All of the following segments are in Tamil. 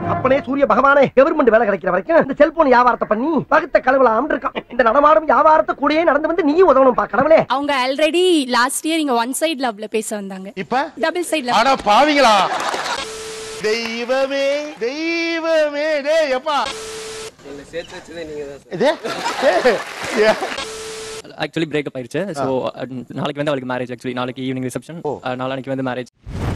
அப்பனே சூரிய பகவானே கவர்மெண்ட் வேலை கிடைக்கிற வரைக்கும் இந்த செல்போன் வியாபாரத்தை பண்ணி பகுத்த கழுவலாம் இருக்கான் இந்த நடமாடும் வியாபாரத்தை கூடயே நடந்து வந்து நீ உதவணும் பா கடவுளே அவங்க ஆல்ரெடி லாஸ்ட் இயர் இங்க ஒன் சைடு லவ்ல பேச வந்தாங்க இப்ப டபுள் சைடு லவ் அட பாவிங்களா தெய்வமே தெய்வமே டேய் எப்பா இது ஏ, ஆக்சுவலி பிரேக்கப் ஆயிருச்சு ஸோ நாளைக்கு வந்து அவளுக்கு மேரேஜ் ஆக்சுவலி நாளைக்கு ஈவினிங் ரிசப்ஷன் நாளைக்கு வந்து மேரேஜ்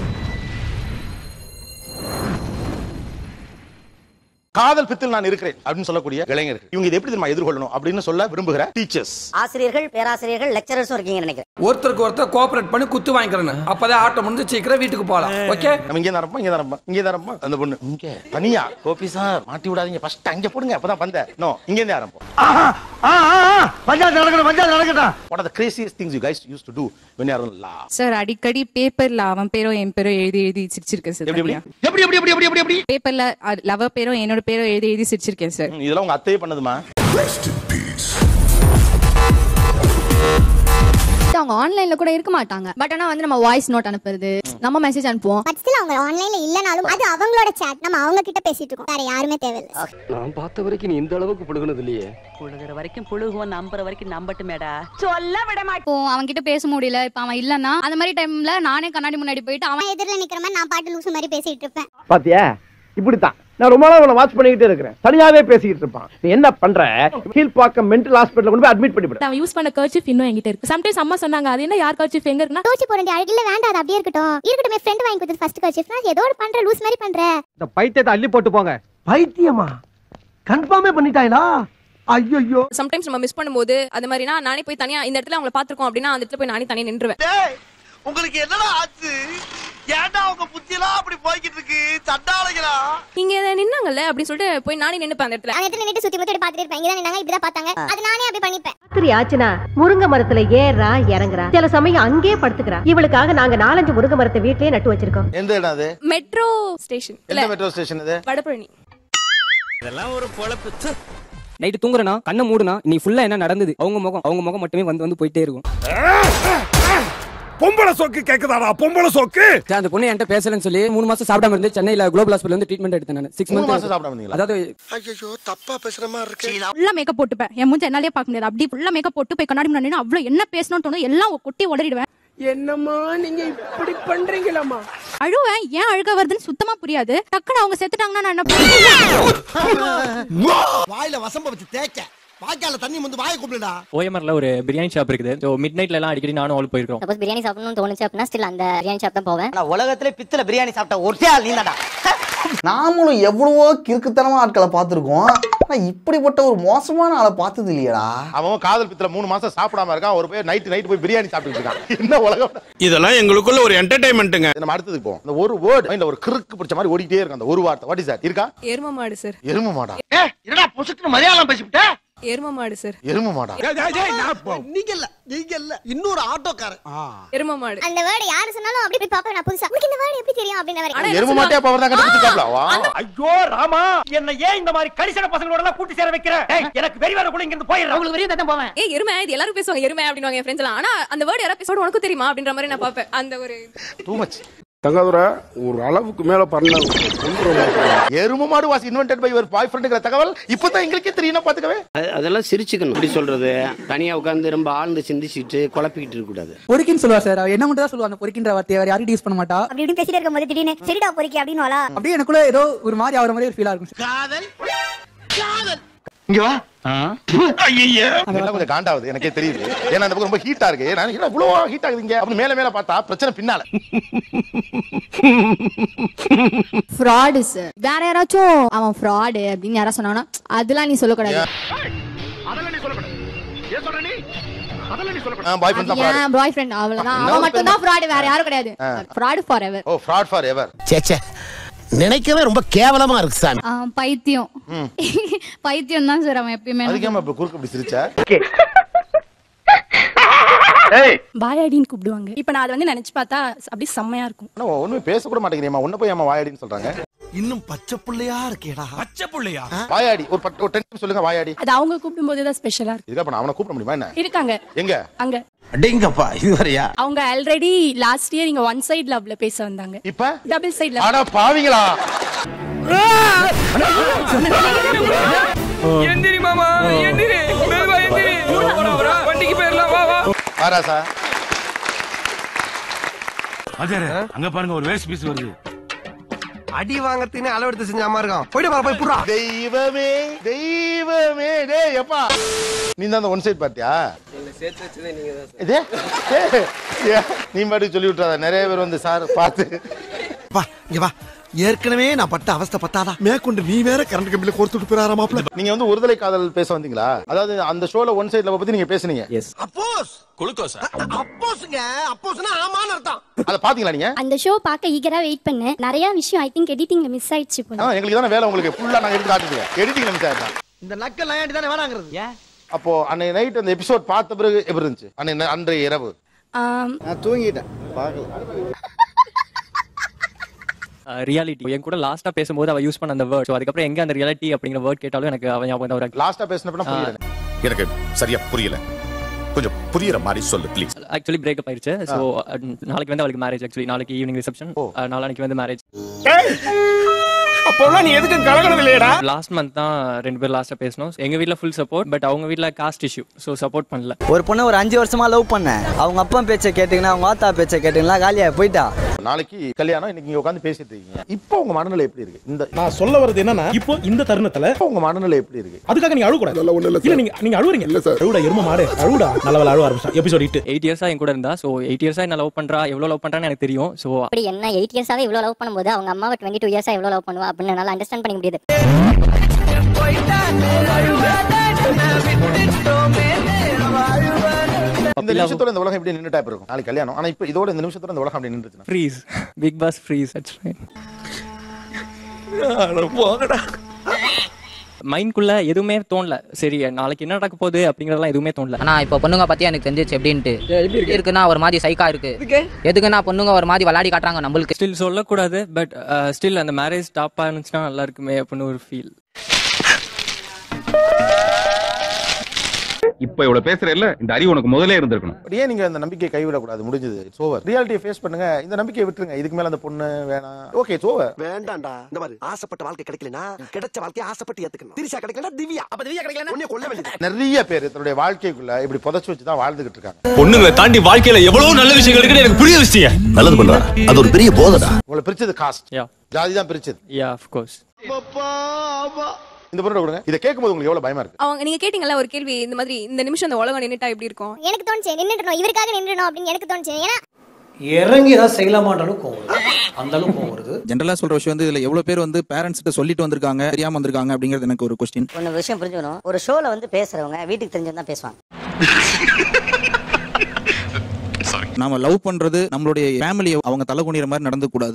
காதல் பித்தில் நான் இருக்கிறேன் அப்படின்னு சொல்லக்கூடிய இளைஞர்கள் இவங்க இதை எப்படி தெரியுமா எதிர்கொள்ளணும் அப்படின்னு சொல்ல விரும்புகிற டீச்சர்ஸ் ஆசிரியர்கள் பேராசிரியர்கள் லெக்சரர்ஸும் இருக்கீங்க நினைக்கிறேன் ஒருத்தருக்கு ஒருத்தர் கோஆபரேட் பண்ணி குத்து வாங்கிக்கிறேன் அப்பதான் ஆட்டம் முடிஞ்சு சீக்கிரம் வீட்டுக்கு போகலாம் ஓகே நம்ம இங்கே தான் இருப்போம் இங்கே தான் இருப்போம் இங்கே தான் இருப்போம் அந்த பொண்ணு இங்க தனியா கோபி சார் மாட்டி விடாதீங்க ஃபர்ஸ்ட் அங்க போடுங்க அப்பதான் வந்த நோ இங்க இருந்து ஆரம்பம் பஞ்சாயத்து நடக்கணும் பஞ்சாயத்து நடக்கட்டும் what are the craziest things you guys used to do when you are in love sir அடிக்கடி பேப்பர்ல அவன் பேரும் என் பேரும் எழுதி எழுதி சிரிச்சிருக்கேன் சார் எப்படி எப்படி எப்படி எப்படி எப்படி எப்படி எப்படி பேப்பர்ல லவர் பேரும் என்னோட பேரும் எழுதி எழுதி சிரிச்சிருக்கேன் சார் ம், இதெல்லாம் உங்க அத்தையே பண்ணதுமா அவங்க ஆன்லைன்ல கூட இருக்க மாட்டாங்க பட் ஆனா வந்து நம்ம வாய்ஸ் நோட் அனுப்புறது நம்ம மெசேஜ் அனுப்புவோம் பட் ஸ்டில் அவங்க ஆன்லைன்ல இல்லனாலும் அது அவங்களோட chat நம்ம அவங்க கிட்ட பேசிட்டு இருக்கோம் வேற யாருமே தேவையில்லை நான் பார்த்த வரைக்கும் நீ இந்த அளவுக்கு புடுங்கினது இல்லையே புழுகுற வரைக்கும் புழுகுவோம் நம்புற வரைக்கும் நம்பட்டு மேடா இப்போ அவன் கிட்ட பேச முடியல இப்ப அவன் இல்லன்னா அந்த மாதிரி டைம்ல நானே கண்ணாடி முன்னாடி போயிட்டு அவன் அவன் எதிரில் நிக்கிற மாதிரி நான் பாட்டு லூசு மாதிரி பேசிட்டு இருப்பேன் பாத்தியா இப்படித்தான் நான் ரொம்ப நாள் அவனை வாட்ச் பண்ணிக்கிட்டே இருக்கிறேன் தனியாவே பேசிக்கிட்டு இருப்பான் நீ என்ன பண்ற கீழ்பாக்கம் மென்டல் ஹாஸ்பிட்டல் கொண்டு போய் அட்மிட் பண்ணிவிடு அவன் யூஸ் பண்ண கர்ச்சிஃப் இன்னும் என்கிட்ட இருக்கு சம்டைம்ஸ் அம்மா சொன்னாங்க அது என்ன யார் கர்ச்சிஃப் எங்க இருக்குன்னா தோச்சு போற வேண்டிய அழகில வேண்டாம் அது அப்படியே இருக்கட்டும் இருக்கட்டும் என் ஃப்ரெண்ட் வாங்கி கொடுத்தது ஃபர்ஸ்ட் கட்சி நான் ஏதோ ஒரு பண்ற லூஸ் மாதிரி பண்ற இந்த பைத்தியத்தை அள்ளி போட்டு போங்க பைத்தியமா கன்ஃபார்மே பண்ணிட்டாங்களா ஐயோ சம்டைம்ஸ் நம்ம மிஸ் பண்ணும்போது அது மாதிரினா நானே போய் தனியா இந்த இடத்துல அவங்கள பாத்துருக்கோம் அப்படின்னா அந்த இடத்துல போய் நானே தனியா நின்றுவேன் உங்களுக்கு என்னடா ஆச்சு ஏன்டா உங்க புத்தியெல்லாம் அப்படி போய்கிட்டு இருக்கு சண்டாளைகளா நீங்க இதை நின்னாங்கல்ல அப்படின்னு சொல்லிட்டு போய் நானே நின்னுப்பேன் அந்த இடத்துல அந்த இடத்துல நின்று சுத்தி முத்தி பாத்துட்டு இருப்பேன் இங்கதான் நின்னாங்க இப்படிதான் பார்த்தாங்க அது நானே அப்படி பண்ணிப்பேன் ராத்திரி ஆச்சுனா முருங்கை மரத்துல ஏறா இறங்குறா சில சமயம் அங்கேயே படுத்துக்கிறா இவளுக்காக நாங்க நாலஞ்சு முருங்கை மரத்தை வீட்லயே நட்டு வச்சிருக்கோம் எந்த இடம் அது மெட்ரோ ஸ்டேஷன் எந்த மெட்ரோ ஸ்டேஷன் இது வடபழனி நைட்டு தூங்குறனா கண்ணை மூடுனா நீ ஃபுல்லா என்ன நடந்தது அவங்க முகம் அவங்க முகம் மட்டுமே வந்து வந்து போயிட்டே இருக்கும் பொம்பளை சோக்கு கேக்குதாடா பொம்பளை சோக்கு சரி, அந்த பொண்ணு என்கிட்ட பேசலன்னு சொல்லி மூணு மாசம் சாப்பிடாம இருந்து சென்னையில குளோபல் ஹாஸ்பிட்டல் வந்து ட்ரீட்மெண்ட் எடுத்தேன் நான் சிக்ஸ் மூணு மாசம் மந்த்ஸ் சாப்பிடாம இருந்தீங்களா அதாவது ஐயோ தப்பா பேசுற மாதிரி இருக்கு ஃபுல்லா மேக்கப் போட்டுப்பேன் என் மூஞ்ச என்னாலே பார்க்க முடியாது அப்படி ஃபுல்லா மேக்கப் போட்டு போய் கண்ணாடி முன்னாடி நின்னு அவ்வளவு என்ன பேசணும்னு தோணும் எல்லாம் கொட்டி உடறிடுவேன் என்னம்மா நீங்க இப்படி பண்றீங்களாமா அழுவேன் ஏன் அழுக வருதுன்னு சுத்தமா புரியாது டக்குன்னு அவங்க செத்துட்டாங்கன்னா நான் என்ன பண்ணுவேன் வாயில வசம்ப வச்சு தேய்க்க வாய்க்கால தண்ணி வந்து வாயை கூப்பிடுடா ஓஎம்ஆர்ல ஒரு பிரியாணி ஷாப் இருக்குது ஸோ மிட் நைட்ல எல்லாம் அடிக்கடி நானும் அவளும் போயிருக்கோம் சப்போஸ் பிரியாணி சாப்பிடணும்னு தோணுச்சு அப்படின்னா ஸ்டில் அந்த பிரியாணி ஷாப் தான் போவேன் நான் உலகத்திலே பித்தல பிரியாணி சாப்பிட்ட ஒரே ஆள் நீதாடா நாமளும் எவ்வளவோ கிறுக்குத்தனமா ஆட்களை பார்த்துருக்கோம் ஆனா இப்படிப்பட்ட ஒரு மோசமான ஆளை பார்த்தது இல்லையடா அவன் காதல் பித்துல மூணு மாசம் சாப்பிடாம இருக்கான் ஒரு போய் நைட் நைட் போய் பிரியாணி சாப்பிட்டு இருக்கான் என்ன உலகம் இதெல்லாம் எங்களுக்குள்ள ஒரு என்டர்டைன்மெண்ட்டுங்க நம்ம அடுத்ததுக்கு போவோம் இந்த ஒரு வேர்ட் மைண்ட்ல ஒரு கிறுக்கு பிடிச்ச மாதிரி ஓடிட்டே இருக்கும் அந்த ஒரு வார்த்தை வாட் இஸ் தட் இருக்கா எரும மாடு சார் எரும மாடா என்னடா புசுக்குன்னு மலையாளம் பேசிவிட்ட எரும மாடு சார் எரும மாடா நீங்க இல்ல நீங்க இல்ல இன்னொரு ஆட்டோக்காரன் எரும மாடு அந்த வேர்டு யாரு சொன்னாலும் அப்படி போய் பாப்பேன் நான் புதுசா உங்களுக்கு இந்த வேர்டு எப்படி தெரியும் அப்படின்னு ஆனா வரைக்கும் என்ன எரும மாட்டே அப்ப அவர் தான் கண்டுபிடிச்சிருக்காப்ல வா ஐயோ ராமா என்ன ஏன் இந்த மாதிரி கரிசன பசங்களோட எல்லாம் கூட்டி சேர வைக்கிற ஏய், எனக்கு வெறி வர கூட இங்க இருந்து போயிடுறேன் உங்களுக்கு வெறிய தான் போவேன் ஏய் எருமை இது எல்லாரும் பேசுவாங்க எருமை அப்படின்னு என் ஃப்ரெண்ட்ஸ் எல்லாம் ஆனா அந்த வேர்டு யாராவது பேசோட உனக்கு தெரியுமா அப்படின்ற மாதிரி நான் பாப்பேன் அந்த ஒரு டூ மச் தங்காதுரை ஒரு அளவுக்கு மேல பண்ண எரும மாடு was invented by your boy ஃப்ரெண்டுங்கிற தகவல் இப்பதான் எங்களுக்கே தெரியும் பாத்துக்கவே அதெல்லாம் சிரிச்சுக்கணும் அப்படி சொல்றது தனியா உட்கார்ந்து ரொம்ப ஆழ்ந்து சிந்திச்சுட்டு குழப்பிக்கிட்டு இருக்க கூடாது பொறுக்கின்னு சொல்லுவா சார் என்ன மட்டும் தான் சொல்லுவா அந்த பொறுக்கின்ற வார்த்தையை வேற யாரும் யூஸ் பண்ண மாட்டா அப்படி இப்படி பேசிட்டு இருக்கும்போது திடீர்னு சரிடா பொறுக்கி அப்படின்னு வாழா அப்படியே எனக்குள்ள ஏதோ ஒரு மாதிரி ஆகிற மாதிரி ஒரு ஃபீலா இருக்கும் காதல் காதல் இங்க வா இதெல்லாம் கொஞ்சம் காண்டாவது எனக்கே தெரியுது ஏன்னா அந்த பக்கம் ரொம்ப ஹீட்டா இருக்கு நான் என்ன இவ்வளவு ஹீட் ஆகுதுங்க அப்படி மேல மேல பார்த்தா பிரச்சனை பின்னால ஃப்ராடு சார் வேற யாராச்சும் அவன் ஃப்ராடு அப்படின்னு யாராவது சொன்னாங்கன்னா அதெல்லாம் நீ சொல்லக்கூடாது பாய் ஃப்ரெண்ட் தான் fraud. ஏன் பாய் ஃப்ரெண்ட் அவ்வளவுதான் என்ன அவன் மட்டும் தான் ஃப்ராடு வேற யாரும் கிடையாது ஆ. Fraud forever oh fraud forever சேச்சே நினைக்கவே ரொம்ப கேவலமா இருக்கு சாமி பைத்தியம் பைத்தியம் தான் சார் அவன் எப்பயுமே அதுக்கு ஏன் இப்ப குறுக்கு இப்படி சிரிச்ச பாயாடின்னு கூப்பிடுவாங்க இப்ப நான் அதை வந்து நினைச்சு பார்த்தா அப்படியே செம்மையா இருக்கும் ஆனா ஒண்ணுமே பேச கூட மாட்டேங்கிறீமா உன்ன போய் அம்மா வாயாடின்னு சொல்றாங்க இன்னும் பச்சை புள்ளையா இருக்கேடா பச்சை புள்ளையா வாயாடி ஒரு பத்து ஒரு டென் சொல்லுங்க வாயாடி அது அவங்க கூப்பிடும் போது தான் ஸ்பெஷலா இருக்கு இதுக்கு அப்ப நான் அவனை கூப்பிட முடியுமா என்ன இருக்காங்க எங்க அங்க அடேங்கப்பா இது வரையா அவங்க ஆல்ரெடி லாஸ்ட் இயர் இங்க ஒன் சைடு லவ்ல பேச வந்தாங்க இப்ப டபுள் சைடு லவ் அட பாவிங்களா எந்திரி மாமா எந்திரி மெதுவா எந்திரி போடா, போடா. வண்டிக்கு போயிடலாம் வா வா வாராசா அங்க பாருங்க ஒரு வேஸ்ட் பீஸ் வருது அடி வாங்கறதுன்னு அளவெடுத்து செஞ்சாம இருக்கான் போயிட்டு பாரு போய் புடுறா தெய்வமே தெய்வமே டேய் எப்பா நீ தான் அந்த ஒன் சைட் பார்ட்டியா இதே ஏய், ஏ, நீ பாட்டுக்கு சொல்லி விட்டுறாத நிறைய பேர் வந்து சார் பார்த்து வா இங்க வா ஏற்கனவே நான் பட்ட அவஸ்தை பத்தாதா மேற்கொண்டு நீ வேற கரண்ட் கம்பியில கோர்த்துட்டு போறாரா மாப்ள நீங்க வந்து ஒருதலை காதல் பேச வந்தீங்களா அதாவது அந்த ஷோல ஒன் சைட்ல பத்தி நீங்க பேசுனீங்க அப்போஸ் குளுக்கோஸ் அப்போஸ்ங்க அப்போஸ்னா ஆமான்னு அர்த்தம் அத பாத்தீங்களா நீங்க அந்த ஷோ பார்க்க ஈகரா வெயிட் பண்ணேன் நிறைய விஷயம் ஐ திங்க் எடிட்டிங்ல மிஸ் ஆயிடுச்சு போல ஆ, எங்களுக்கு தானே வேலை உங்களுக்கு ஃபுல்லா நாங்க எடுத்து காட்டுறோம் எடிட்டிங்ல மிஸ் ஆயிட்டா இந்த நக்கல் நயாண்டி தானே வேணாங்கிறது அப்போ அன்னைக்கு நைட் அந்த எபிசோட் பார்த்த பிறகு எப்படி இருந்துச்சு அன்னை அன்றைய இரவு ஆம், நான் தூங்கிட்டேன் பார்க்கல ரியாலிட்டி என் கூட லாஸ்டா பேசும்போது அவ யூஸ் பண்ண அந்த வேர்ட் ஸோ அதுக்கப்புறம் எங்க அந்த ரியாலிட்டி அப்படிங்கிற வேர்ட் கேட்டாலும் எனக்கு அவன் ஞாபகம் தான் வரும் லாஸ்டா பேசினப்ப புரியல எனக்கு சரியா புரியல கொஞ்சம் புரியற மாதிரி சொல்லு ப்ளீஸ் ஆக்சுவலி பிரேக்கப் ஆயிருச்சு ஸோ நாளைக்கு வந்து அவளுக்கு மேரேஜ் ஆக்சுவலி நாளைக்கு ஈவினிங் ரிசப்ஷன் நாளைக்கு வந்து மேரேஜ் அப்போலாம் நீ எதுக்கு கலகனது இல்லையடா லாஸ்ட் மந்த் தான் ரெண்டு பேர் லாஸ்டா பேசணும் எங்க வீட்ல ஃபுல் சப்போர்ட் பட் அவங்க வீட்ல காஸ்ட் இஷ்யூ ஸோ சப்போர்ட் பண்ணல ஒரு பொண்ணு ஒரு அஞ்சு வருஷமா லவ் பண்ணேன் அவங்க அப்பா பேச்சை கேட்டுங்கன்னா அவங்க ஆத்தா பேச்சை கேட்டுங்களா காலியா போயிட்டா நாளைக்கு கல்யாணம் இன்னைக்கு இங்க உட்காந்து பேசிட்டு இருக்கீங்க இப்போ உங்க மனநிலை எப்படி இருக்கு இந்த நான் சொல்ல வர்றது என்னன்னா இப்போ இந்த தருணத்துல இப்போ உங்க மனநிலை எப்படி இருக்கு அதுக்காக நீங்க அழுவ கூடாது இல்ல நீங்க நீங்க அழுவுறீங்க இல்ல சார் அழுடா எரும மாடு அழுடா நல்ல வேலை அழுவ ஆரம்பிச்சா எபிசோட் இட்டு எயிட் இயர்ஸா என் கூட இருந்தா ஸோ எயிட் இயர்ஸா என்ன லவ் பண்றா எவ்வளவு லவ் பண்றான்னு எனக்கு தெரியும் ஸோ அப்படி என்ன எயிட் இயர்ஸாவே இவ்வளவு லவ் பண்ணும்போது அவங்க அம்மாவை டுவெண்ட்டி டூ இயர்ஸா எவ்வளவு லவ் பண்ணுவா அப்படின்னு என்னால அண்டர்ஸ்டாண்ட் பண்ணிக்க முடியுது இந்த நிமிஷத்தோட இந்த உலகம் எப்படி நின்னுட்டா இருக்கும் நாளைக்கு கல்யாணம் ஆனா இப்போ இதோட இந்த நிமிஷத்தோட இந்த உலகம் அப்படி நின்றுச்சுன்னா freeze big boss freeze that's fine மைண்ட்குள்ள எதுவுமே தோணல சரி நாளைக்கு என்ன நடக்க போகுது அப்படிங்கறதெல்லாம் எதுவுமே தோணல ஆனா இப்போ பொண்ணுங்க பத்தி எனக்கு தெரிஞ்சிச்சு எப்படின்ட்டு இருக்குன்னா ஒரு மாதிரி சைக்கா இருக்கு எதுக்குன்னா பொண்ணுங்க ஒரு மாதிரி விளையாடி காட்டுறாங்க நம்மளுக்கு ஸ்டில் சொல்லக்கூடாது பட் ஸ்டில் அந்த மேரேஜ் ஸ்டாப் ஆனிச்சுன்னா நல்லா இருக்குமே அப்படின்னு ஒரு ஃபீல் இப்ப இவ்வளவு பேசுறேல்ல இந்த அறிவு உனக்கு முதல்ல இருந்திருக்கணும் பட் ஏன் நீங்க அந்த நம்பிக்கையை கைவிடக்கூடாது முடிஞ்சது இட்ஸ் ஓவர் ரியாலிட்டியை ஃபேஸ் பண்ணுங்க இந்த நம்பிக்கையை விட்டுருங்க இதுக்கு மேல அந்த பொண்ணு வேணாம் ஓகே இட்ஸ் ஓவர் வேண்டாம்டா இந்த மாதிரி ஆசைப்பட்ட வாழ்க்கை கிடைக்கலனா கிடைச்ச வாழ்க்கையை ஆசைப்பட்டு ஏத்துக்கணும் திரிஷா கிடைக்கலனா திவ்யா அப்ப திவ்யா கிடைக்கலனா உன்னை கொல்ல வேண்டியது நிறைய பேர் தன்னுடைய வாழ்க்கைக்குள்ள இப்படி புதைச்சு வச்சு தான் வாழ்ந்துகிட்டு இருக்காங்க பொண்ணுங்களை தாண்டி வாழ்க்கையில எவ்வளவு நல்ல விஷயங்கள் இருக்குன்னு எனக்கு புரிய வச்சிட்டீங்க நல்லது பண்றா அது ஒரு பெரிய போதடா உங்களை பிரிச்சது காஸ்ட் யா ஜாதி தான் பிரிச்சது யா ஆஃப் கோர்ஸ் இந்த பொண்ணு கொடுங்க இதை கேட்கும்போது உங்களுக்கு எவ்வளவு பயமா இருக்கு அவங்க நீங்க கேட்டீங்கல்ல ஒரு கேள்வி இந்த மாதிரி இந்த நிமிஷம் இந்த உலகம் நின்னுட்டா எப்படி இருக்கும் எனக்கு தோணுச்சு நின்றுடணும் இவருக்காக நின்றுடணும் அப்படின்னு எனக்கு தோணுச்சு ஏன்னா இறங்கி ஏதாவது செய்யலாமான்றாலும் கோவம் அந்த அளவுக்கு கோவம் வருது ஜென்ரலா சொல்ற விஷயம் வந்து இதுல எவ்வளவு பேர் வந்து பேரண்ட்ஸ் கிட்ட சொல்லிட்டு வந்திருக்காங்க தெரியாம வந்திருக்காங்க அப்படிங்கிறது எனக்கு ஒரு கொஸ்டின் ஒன்று விஷயம் புரிஞ்சுக்கணும் ஒரு ஷோல வந்து பேசுறவங்க வீட்டுக்கு தெரிஞ்சு தான் பேசுவாங்க நாம லவ் பண்றது நம்மளுடைய ஃபேமிலியை அவங்க தலை குனிற மாதிரி நடந்து கூடாது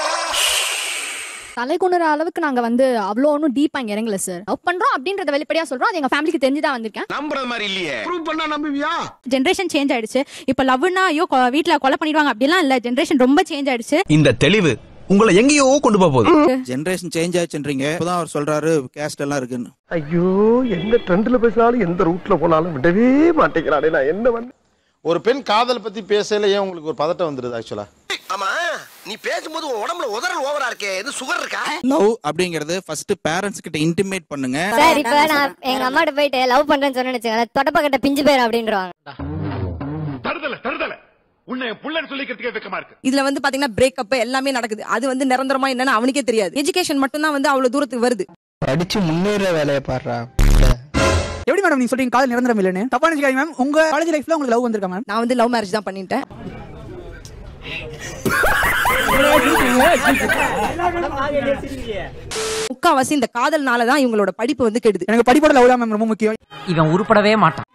தலை குணுற அளவுக்கு நாங்க வந்து அவ்வளோ ஒன்றும் டீப்பா இங்க இறங்கல சார் லவ் பண்றோம் அப்படின்றத வெளிப்படையா சொல்றோம் அது எங்க ஃபேமிலிக்கு தெரிஞ்சுதான் வந்திருக்கேன் நம்புறது மாதிரி இல்லையே ப்ரூவ் பண்ணா நம்புவியா ஜென்ரேஷன் சேஞ்ச் ஆயிடுச்சு இப்ப லவ்னா ஐயோ கொ- வீட்ல கொலை பண்ணிடுவாங்க அப்படிலாம் இல்ல ஜென்ரேஷன் ரொம்ப சேஞ்ச் ஆயிடுச்சு இந்த தெளிவு உங்களை எங்கேயோ கொண்டு போக போகுது ஜென்ரேஷன் சேஞ்ச் ஆச்சுன்றீங்க இப்பதான் அவர் சொல்றாரு கேஸ்ட் எல்லாம் இருக்குன்னு ஐயோ எந்த ட்ரெண்ட்ல பேசினாலும் எந்த ரூட்ல போனாலும் விடவே மாட்டேங்கிறானே நான் என்ன பண்ண ஒரு பெண் காதல் பத்தி பேசல ஏன் உங்களுக்கு ஒரு பதட்டம் வந்துருது ஆக்சுவலா ஆமா நீ பேசும்போது உன் உடம்புல உதறல் ஓவரா இருக்கே இது சுகர் இருக்கா லவ் அப்படிங்கறது ஃபர்ஸ்ட் பேரண்ட்ஸ் கிட்ட இன்டிமேட் பண்ணுங்க சார் இப்ப நான் எங்க அம்மாட்ட போயிட்டு லவ் பண்றேன்னு சொன்னேன்னு வச்சுக்கோங்க தொடப்பக்கட்ட பிஞ்சு பேர் அப்படின்றவாங்க தருதல தருதல உன்னை புள்ளன்னு சொல்லிக்கிறதுக்கே வெக்கமா இருக்கு இதுல வந்து பாத்தீங்கன்னா பிரேக்கப் எல்லாமே நடக்குது அது வந்து நிரந்தரமா என்னன்னு அவனுக்கே தெரியாது எஜுகேஷன் மட்டும் தான் வந்து அவ்வளவு தூரத்துக்கு வருது படிச்சு முன்னேற வேலையை பாடுறா எப்படி மேடம் நீங்க சொல்றீங்க காலேஜ் நிரந்தரம் இல்லைன்னு தப்பா நினைச்சுக்காதீங்க மேம் உங்க காலேஜ் லைஃப்ல உங்களுக்கு லவ் வந்திருக்கா மேம் நான் வந்து லவ் மேரேஜ் தான் பண்ணிட்டேன் முக்காவாசி இந்த காதல்னால தான் இவங்களோட படிப்பு வந்து கெடுது எனக்கு படிப்போட லவ் தான் மேம் ரொம்ப முக்கியம் இவன் உருப்படவே மாட்டான்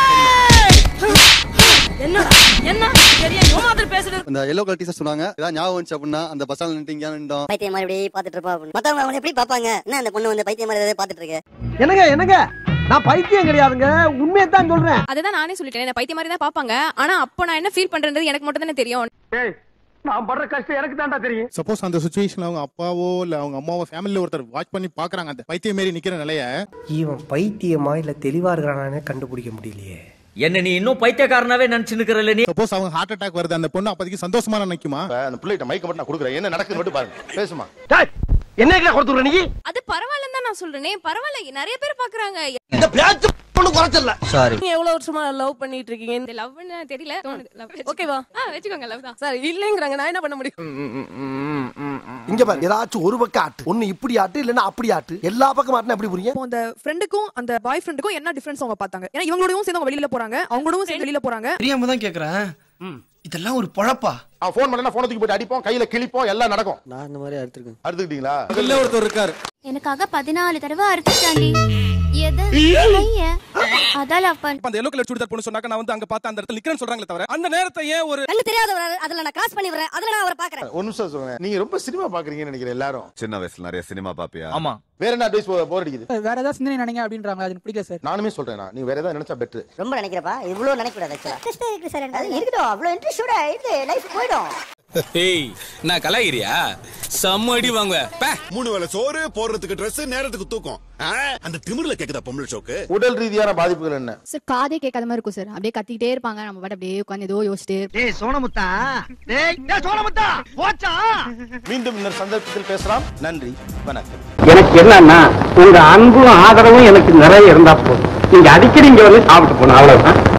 என்ன என்ன சரியா யோமாதிரி பேசுறது இந்த எல்லோ கலர் டீச்சர் சொன்னாங்க ஏதாவது ஞாபகம் வந்துச்சு அப்படின்னா அந்த பஸ்ஸால நின்று இங்கே நின்றோம் பைத்தியம் மாதிரி இப்படி பாத்துட்டு இருப்பா அப்படின்னு மத்தவங்க அவனை எப்படி பாப்பாங்க என்ன அந்த பொண்ணு வந்து பைத்தியம் மாதிரி ஏதாவது பாத்துட்டு இருக்கு என்னங்க என்னங்க நான் பைத்தியம் கிடையாதுங்க உண்மையை தான் சொல்றேன் அதுதான் நானே சொல்லிட்டேன் என்ன பைத்தியம் மாதிரி தான் பாப்பாங்க ஆனா அப்போ நான் என்ன ஃபீல் பண்றது எனக்கு மட்டும் தானே தெரியும் நான் படுற கஷ்டம் எனக்கு தான்டா தெரியும் சப்போஸ் அந்த சுச்சுவேஷன்ல அவங்க அப்பாவோ இல்ல அவங்க அம்மாவோ ஃபேமிலில ஒருத்தர் வாட்ச் பண்ணி பாக்குறாங்க அந்த பைத்தியம் மாரி நிக்கிற நிலைய இவன் பைத்தியமா இல்ல தெளிவா இருக்கிறானே கண்டுபிடிக்க முடியலையே என்ன நீ இன்னும் பைத்தியக்காரனாவே நினைச்சு நிக்கிறல நீ சப்போஸ் அவங்க ஹார்ட் அட்டாக் வருது அந்த பொண்ணு அப்போதைக்கு சந்தோஷமா நினைக்குமா இப்ப அந்த பிள்ளைகிட்ட மைக்க மட்டும் நான் கொடுக்குறேன் என்ன நடக்குது மட்டும் பாருங்க பேசுமா என்ன கொடுத்துற நீ அது பரவாயில்லன்னு தான் நான் சொல்றேனே பரவாயில்ல நிறைய பேர் பாக்குறாங்க இந்த பேச்சு ஒண்ணு குறைச்சல சாரி நீங்க எவ்வளவு வருஷமா லவ் பண்ணிட்டு இருக்கீங்க இந்த லவ்னு தெரியல ஓகேவா ஆ வெச்சுக்கோங்க லவ் தான் சார் இல்லங்கறாங்க நான் என்ன பண்ண முடியும் இங்க பாரு ஏதாச்சும் ஒரு பக்கம் ஆட்டு ஒண்ணு இப்படி ஆட்டு இல்லன்னா அப்படி ஆட்டு எல்லா பக்கம் ஆட்டுனா எப்படி புரியும் அந்த ஃப்ரெண்டுக்கும் அந்த பாய் ஃப்ரெண்டுக்கும் என்ன டிஃபரன்ஸ் அவங்க பார்த்தாங்க ஏன்னா இவங்களோடயும் சேர்ந்து அவங்க வெளியில போறாங்க அவங்களோடவும் சேர்ந்து வெளியில போறாங்க தெரியாம தான் கேக்குறேன் இதெல்லாம் ஒரு பொழப்பா அவன் ஃபோன் பண்ணா போனை தூக்கி போட்டு அடிப்போம் கையில கிழிப்போம் எல்லாம் நடக்கும் நான் இந்த மாதிரி அறுத்துருக்கேன் அறுத்துக்கிட்டீங்களா இல்ல ஒருத்தர் இருக்காரு எனக்காக பதினாலு தடவை அறுத்துட்டாண்டி எது கைய அதான் லவ் பண்ண அந்த எல்லோ கலர் சுடிதார் பொண்ணு சொன்னாக்க நான் வந்து அங்க பார்த்து அந்த இடத்துல நிக்கிறேன்னு சொல்றாங்களே தவிர அந்த நேரத்தை ஏன் ஒரு கண்ணு தெரியாதவர் அதுல நான் கிராஸ் பண்ணி வரேன் அதுல நான் அவரை பாக்குறேன் ஒரு நிமிஷம் சொல்லுங்க நீங்க ரொம்ப சினிமா பாக்குறீங்கன்னு நினைக்கிறேன் எல்லாரும் சின்ன வயசுல நிறைய சினிமா பாப்பியா ஆமா வேற என்ன அட்வைஸ் போர் அடிக்குது வேற ஏதாவது சிந்தனை நினைங்க அப்படின்றாங்க அது எனக்கு பிடிக்கல சார் நானுமே சொல்றேன் நான். நீங்க வேற ஏதாவது நினைச்சா பெட்ரு ரொம்ப நினைக்கிறப்பா இவ்வளவு நினைக்க கூடாது ஆக்சுவலா இன்ட்ரெஸ்டா இருக்கு சார் எனக்கு இருக்கட்டும் அவ்வளவு இன்ட்ரெஸ்டோட இது லைஃப் போயிடும் ஏய் நான் கலாகிரியா செம்ம அடி வாங்குவ மூணு வேளை சோறு போடுறதுக்கு Dress நேரத்துக்கு தூக்கம் ஆ? அந்த திமிர்ல கேக்குதா பொம்பளை ஷோக்கு உடல் ரீதியான பாதிப்புகள் என்ன சார் காதே கேட்காத மாதிரி இருக்கும் சார் அப்படியே கத்திக்கிட்டே இருப்பாங்க நம்ம பாட்டு அப்படியே உட்காந்து ஏதோ யோசிச்சுட்டே இருப்போம். டேய் சோனமுத்தா டேய் டேய் சோனமுத்தா போச்சா மீண்டும் இன்னொரு சந்தர்ப்பத்தில் பேசலாம் நன்றி வணக்கம் எனக்கு என்னன்னா உங்க அன்பும் ஆதரவும் எனக்கு நிறைய இருந்தா போதும் நீங்க அடிக்கடி இங்க வந்து சாப்பிட்டு போகணும் அவ்வளவுதான்